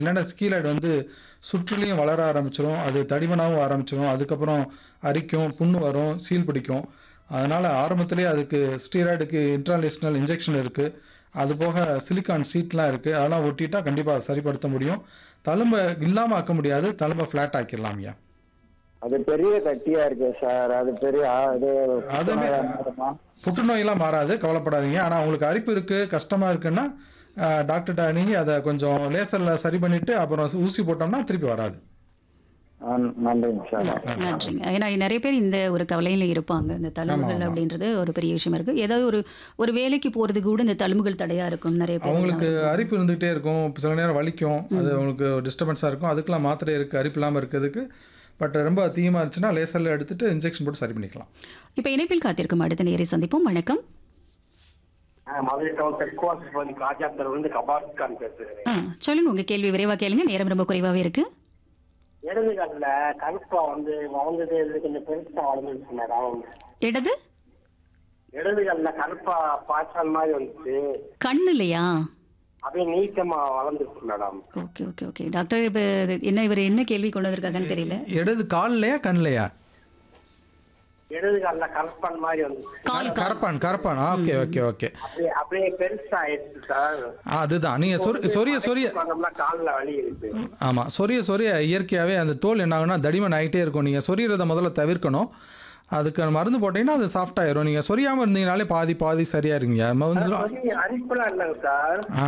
இல்லைன்னா ஸ்கீலாய்டு வந்து சுற்றிலையும் வளர ஆரம்பிச்சிரும் அது தடிமனாகவும் ஆரம்பிச்சிரும் அதுக்கப்புறம் அரிக்கும் புண்ணு வரும் சீல் பிடிக்கும் அதனால் ஆரம்பத்திலேயே அதுக்கு ஸ்டீராய்டுக்கு இன்ட்ராலேஷனல் இன்ஜெக்ஷன் இருக்குது அது போக சிலிக்கான் சீட்லாம் இருக்குது அதெல்லாம் ஒட்டிட்டா கண்டிப்பாக சரிப்படுத்த முடியும் தழும்பை இல்லாமல் ஆக்க முடியாது தழும்பை ஃப்ளாட் ஆக்கிடலாம் ஐயா அது பெரிய கட்டியா இருக்கு சார் அது பெரிய ஆ- இது அதுமே மாறுமா? புற்றுநோயெல்லாம் மாறாது கவலைப்படாதீங்க ஆனால் உங்களுக்கு அரிப்பு இருக்குது கஷ்டமாக இருக்குன்னா அஹ், டாக்டர்கிட்ட நீங்கள் அதை கொஞ்சம் லேசரில் சரி பண்ணிவிட்டு அப்புறம் ஊசி போட்டோம்னா திருப்பி வராது ஆ, நன்றிங்க சார் நன்றிங்க ஏன்னா நிறைய பேர் இந்த ஒரு கவலையில இருப்பாங்க இந்த தழும்புகள் அப்படின்றது ஒரு பெரிய விஷயமா இருக்கு ஏதாவது ஒரு ஒரு வேலைக்கு போறதுக்கு கூட இந்த தழும்புகள் தடையா இருக்கும் நிறைய பேர் அவங்களுக்கு அரிப்பு இருந்துகிட்டே இருக்கும் சில நேரம் வலிக்கும் அது அவங்களுக்கு டிஸ்டர்பன்ஸாக இருக்கும் அதுக்கெல்லாம் மாத்திரை இருக்குது அரிப்பு இல்லாமல் இருக்கிறதுக்கு பட் ரொம்ப அதிகமாக இருந்துச்சுன்னா லேசரில் எடுத்துட்டு இன்ஜெக்ஷன் போட்டு சரி பண்ணிக்கலாம் இப்ப இணைப்பில் காத்திருக்கும் அடுத்த நேரை சந்திப்போம் வணக்கம் மதுரை டவுன் தெற்குவாசி பகுதி காஜாத்தர் வந்து கபாஸ் கான் பேசுறேன் ஆ, சொல்லுங்க உங்க கேள்வி விரைவா கேளுங்க நேரம் ரொம்ப குறைவாவே இருக்கு இடது காலில் கருப்பா வந்து வளர்ந்தது இது கொஞ்சம் பெருசா வளர்ந்துருச்சு மேடம் இடது இடது காலில் கருப்பா பாய்ச்சல் மாதிரி வந்துச்சு கண்ணு இல்லையா அப்படியே நீட்டமா வளர்ந்துருச்சு madam okay okay okay doctor இப்ப இது என்ன இவர் என்ன கேள்வி கொண்டு வந்திருக்காங்கன்னு தெரியல இடது கால்லையா கண்லையா இடது காலில் கருப்பான் மாதிரி வந்துச்சு கால் கரப்பான் கரப்பான் ஓகே ஓகே ஓகே அப்படியே அப்படியே பெருசா ஆயிடுச்சு சார் அதுதான் நீங்கள் சொரி சொரிய சொரிய பார்த்தோம்னா காலில் வலி இருக்கு ஆமாம் சொரிய சொரிய இயற்கையாகவே அந்த தோல் என்ன ஆகும்னா தடிமன் ஆகிட்டே இருக்கும் நீங்கள் சொரியறதை முதல்ல தவிர்க்கணும் அதுக்கு மருந்து போட்டிங்கன்னா அது சாஃப்ட் ஆயிரும் நீங்கள் சொரியாமல் இருந்தீங்கனாலே பாதி பாதி சரியா இருங்க மருந்து வலி அரிப்புலாம் இல்லைங்க சார் ஆ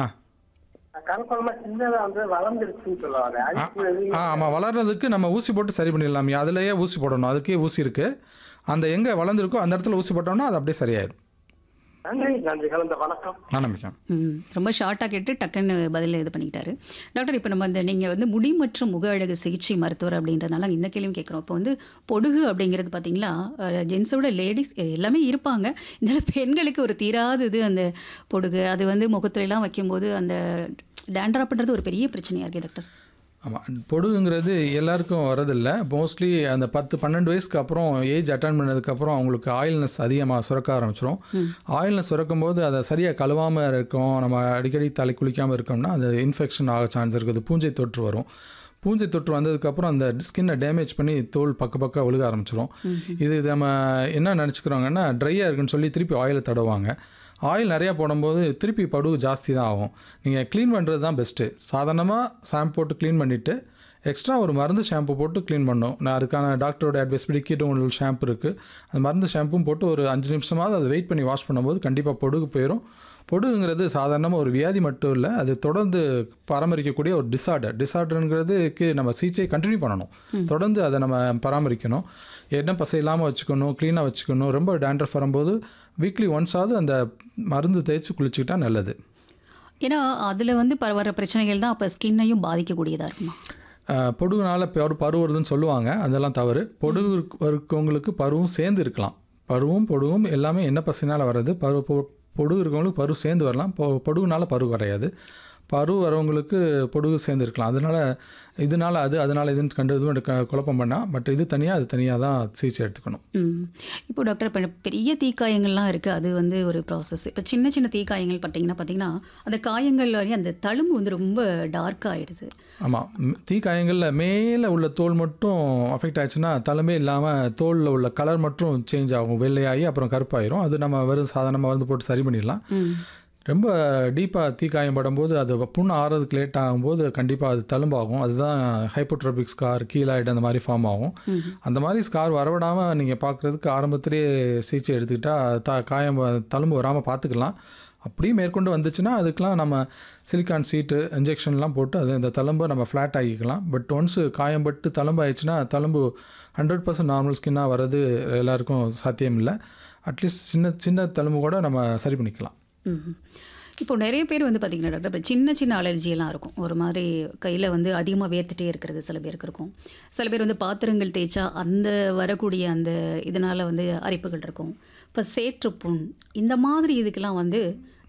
கருப்பணமா சின்னதா வந்து வளர்ந்துருச்சுன்னு சொல்லுவாங்க ஆ அரிப்பு எதுவும் ஆ, ஆமாம் வளர்றதுக்கு நம்ம ஊசி போட்டு சரி பண்ணிடலாம் அதுலேயே ஊசி போடணும் அதுக்கே ஊசி இருக்குது அந்த எங்கே வளர்ந்துருக்கோ அந்த இடத்துல ஊசி போட்டோம்னா அது அப்படியே சரியாயிடும் நன்றி நன்றி கலந்த வணக்கம் நான் நம்பிக்கேன் ம் ரொம்ப ஷார்ட்டாக கேட்டு டக்குன்னு பதில் இது பண்ணிக்கிட்டாரு டாக்டர் இப்போ நம்ம இந்த நீங்கள் வந்து முடி மற்றும் முக அழகு சிகிச்சை மருத்துவர் அப்படின்றதுனால இந்த கேள்வியும் கேட்குறோம் இப்போ வந்து பொடுகு அப்படிங்கிறது பார்த்தீங்களா ஜென்ஸோட லேடிஸ் எல்லாமே இருப்பாங்க இந்த பெண்களுக்கு ஒரு தீராதது அந்த பொடுகு அது வந்து முகத்துல எல்லாம் வைக்கும்போது அந்த டேண்ட்ராப்ன்றது ஒரு பெரிய பிரச்சனையாக இருக்குது டாக்டர் ஆமாம் பொடுகுங்கிறது எல்லாருக்கும் வரதில்ல மோஸ்ட்லி அந்த பத்து பன்னெண்டு வயசுக்கு அப்புறம் ஏஜ் அட்டன் பண்ணதுக்கப்புறம் அவங்களுக்கு ஆயில்னஸ் அதிகமாக சுரக்க ஆரம்பிச்சிரும் ஆயில்னஸ் சுரக்கும் போது அதை சரியாக கழுவாமல் இருக்கும் நம்ம அடிக்கடி தலை குளிக்காமல் இருக்கோம்னா அது இன்ஃபெக்ஷன் ஆக சான்ஸ் இருக்குது பூஞ்சை தொற்று வரும் பூஞ்சை தொற்று வந்ததுக்கப்புறம் அந்த ஸ்கின்னை டேமேஜ் பண்ணி தோல் பக்க பக்கம் விழுக ஆரம்பிச்சிரும் இது நம்ம என்ன நினச்சிக்கிறோங்கன்னா ட்ரையாக இருக்குன்னு சொல்லி திருப்பி ஆயிலை தடவாங்க ஆயில் நிறையா போடும்போது திருப்பி படுகு ஜாஸ்தி தான் ஆகும் நீங்கள் க்ளீன் பண்ணுறது தான் பெஸ்ட்டு சாதாரணமாக ஷாம்பு போட்டு க்ளீன் பண்ணிவிட்டு எக்ஸ்ட்ரா ஒரு மருந்து ஷாம்பு போட்டு க்ளீன் பண்ணணும் நான் அதுக்கான டாக்டரோட அட்வைஸ் படி கீட்டோன் ஷாம்பு இருக்குது அந்த மருந்து ஷாம்பும் போட்டு ஒரு அஞ்சு நிமிஷமாவது அதை வெயிட் பண்ணி வாஷ் பண்ணும்போது கண்டிப்பாக பொடுகு போயிடும் பொடுகுங்கிறது சாதாரணமாக ஒரு வியாதி மட்டும் இல்லை அது தொடர்ந்து பராமரிக்கக்கூடிய ஒரு டிசார்டர் டிசார்டருங்கிறதுக்கு நம்ம சிகிச்சை கண்டினியூ பண்ணணும் தொடர்ந்து அதை நம்ம பராமரிக்கணும் எண்ணெய் பசை இல்லாமல் வச்சுக்கணும் க்ளீனாக வச்சுக்கணும் ரொம்ப டேண்ட்ரஃப் வரும்போது வீக்லி ஒன்ஸாவது அந்த மருந்து தேய்ச்சி குளிச்சுக்கிட்டா நல்லது ஏன்னா அதில் வந்து பர வர பிரச்சனைகள் தான் அப்போ ஸ்கின்னையும் பாதிக்கக்கூடியதாக இருக்குமா அஹ், பொடுகுனால பரு பரு வருதுன்னு சொல்லுவாங்க அதெல்லாம் தவறு பொடுகு இருக்க- இருக்கவங்களுக்கு பருவும் சேர்ந்து இருக்கலாம் பருவும் பொடுகும் எல்லாமே என்ன பசினால் வர்றது பரு பொ- பொடுகு இருக்கவங்களுக்கு பரு சேர்ந்து வரலாம் பொ பொடுகுனால பரு வரையாது பரு வரவங்களுக்கு பொடுகு சேர்ந்து இருக்கலாம் அதனால இதனால அது அதனால இதுன்னு கண்டு இதுவும் க- குழப்பம் பண்ணால் பட் இது தனியாக அது தனியாக தான் சிகிச்சை எடுத்துக்கணும் ம் இப்போ டாக்டர் இப்போ பெரிய தீக்காயங்கள்லாம் இருக்குது அது வந்து ஒரு ப்ராசஸ் இப்போ சின்ன சின்ன தீக்காயங்கள் பார்த்தீங்கன்னா பார்த்தீங்கன்னா அந்த காயங்கள் வரையும் அந்த தழும்பு வந்து ரொம்ப டார்க் ஆகிடுது ஆமாம் தீ காயங்களில் மேலே உள்ள தோல் மட்டும் அஃபெக்ட் ஆச்சுன்னா தலைமே இல்லாமல் தோலில் உள்ள கலர் மட்டும் சேஞ்ச் ஆகும் வெள்ளையாகி அப்புறம் கருப்பாயிரும் அது நம்ம வெறும் சாதாரணமாக மருந்து போட்டு சரி பண்ணிடலாம் ம் ரொம்ப டீப்பாக தீக்காயம் படும்போது அது புண்ணு ஆறதுக்கு லேட் ஆகும்போது கண்டிப்பாக அது தழும்பாகும் அதுதான் ஹைப்போட்ரோபிக் ஸ்கார் கீழாய்டு அந்த மாதிரி ஃபார்ம் ஆகும் அந்த மாதிரி ஸ்கார் வரவிடாமல் நீங்கள் பார்க்குறதுக்கு ஆரம்பத்திலேயே சிகிச்சை எடுத்துக்கிட்டா த காயம் வ- தழும்பு வராமல் பார்த்துக்கலாம் அப்படியே மேற்கொண்டு வந்துச்சுன்னா அதுக்கெலாம் நம்ம சிலிக்கான் சீட்டு இன்ஜெக்ஷன்லாம் போட்டு அது இந்த தழும்பை நம்ம ஃப்ளாட் ஆகிக்கலாம் பட் ஒன்ஸு காயம் பட்டு தழும்பு ஆயிடுச்சுன்னா தழும்பு ஹண்ட்ரட் பர்சன்ட் நார்மல் ஸ்கின்னாக வர்றது எல்லாருக்கும் சாத்தியம் இல்லை அட்லீஸ்ட் சின்ன சின்ன தழும்பு கூட நம்ம சரி பண்ணிக்கலாம் ம் இப்போ நிறைய பேர் வந்து பார்த்தீங்கன்னா டாக்டர் இப்போ சின்ன சின்ன அலர்ஜியெல்லாம் இருக்கும் ஒரு மாதிரி கையில் வந்து அதிகமாக வேர்த்துட்டே இருக்கிறது சில பேருக்கு இருக்கும் சில பேர் வந்து பாத்திரங்கள் தேய்ச்சா அந்த வரக்கூடிய அந்த இதனால் வந்து அரிப்புகள் இருக்கும் இப்போ சேற்றுப்புண் இந்த மாதிரி இதுக்கெல்லாம் வந்து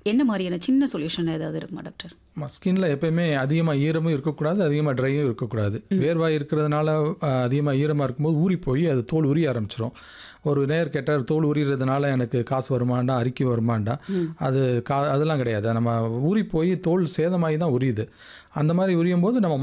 என்ன மாதிரியான சின்ன சொல்யூஷன் ஏதாவது இருக்குமா டாக்டர் ஸ்கின்ல எப்பயுமே அதிகமாக ஈரமும் இருக்கக்கூடாது அதிகமாக ட்ரையும் இருக்கக்கூடாது வேர்வாய் இருக்கிறதுனால அதிகமாக ஈரமாக இருக்கும்போது ஊறி போய் அது தோல் உரிய ஆரம்பிச்சிரும் ஒரு நேர் கேட்டார் தோல் உரியறதுனால எனக்கு காசு வருமாண்டா அறிக்கை வருமாண்டா அது கா அதெல்லாம் கிடையாது நம்ம ஊறி போய் தோல் சேதமாகி தான் உரியுது அந்த மாதிரி உரியும் போது நம்ம